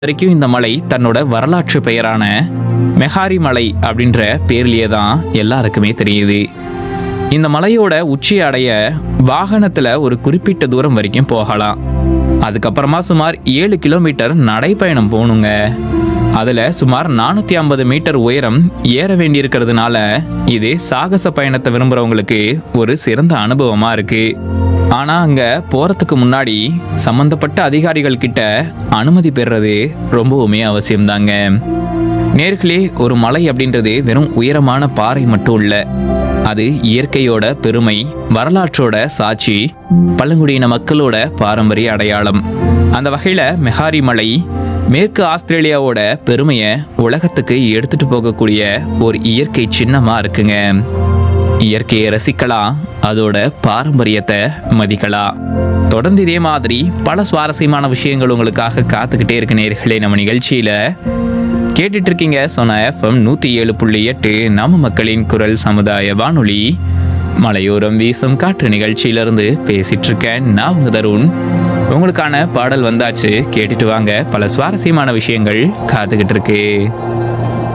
வரைக்கும் இந்த மலை தன்னோட வரலாற்று பெயரான மெஹாரி மலை அப்படின்ற பேர்லயே தான் எல்லாருக்குமே தெரியுது இந்த மலையோட உச்சியை அடைய வாகனத்துல ஒரு குறிப்பிட்ட தூரம் வரைக்கும் போகலாம் அதுக்கப்புறமா சுமார் ஏழு கிலோமீட்டர் நடைப்பயணம் போகணுங்க அதுல சுமார் நானூத்தி ஐம்பது மீட்டர் உயரம் ஏற வேண்டியிருக்கிறதுனால இது சாகச பயணத்தை விரும்புறவங்களுக்கு ஒரு சிறந்த அனுபவமா இருக்கு ஆனா அங்க போறதுக்கு முன்னாடி சம்பந்தப்பட்ட அதிகாரிகள் கிட்ட அனுமதி பெறுறது ரொம்பவுமே அவசியம்தாங்க நேர்களே ஒரு மலை அப்படின்றது வெறும் உயரமான பாறை மட்டும் இல்ல அது இயற்கையோட பெருமை வரலாற்றோட சாட்சி பழங்குடியின மக்களோட பாரம்பரிய அடையாளம் அந்த வகையில மெஹாரி மலை மேற்கு ஆஸ்திரேலியாவோட பெருமையை உலகத்துக்கு எடுத்துட்டு போகக்கூடிய ஒரு இயற்கை சின்னமா இருக்குங்க இயற்கையை ரசிக்கலாம் அதோட பாரம்பரியத்தை மதிக்கலாம் தொடர்ந்து இதே மாதிரி பல சுவாரஸ்யமான விஷயங்கள் உங்களுக்காக காத்துக்கிட்டே இருக்க நேர்களே நம்ம நிகழ்ச்சியில கேட்டுட்டு இருக்கீங்க சொன்ன எஃப்எம் நூத்தி ஏழு புள்ளி எட்டு நம்ம மக்களின் குரல் சமுதாய வானொலி மலையோரம் வீசும் காற்று நிகழ்ச்சியிலிருந்து பேசிட்டு இருக்கேன் நான் உங்க தருண் உங்களுக்கான பாடல் வந்தாச்சு கேட்டுட்டு வாங்க பல சுவாரஸ்யமான விஷயங்கள் காத்துக்கிட்டு இருக்கு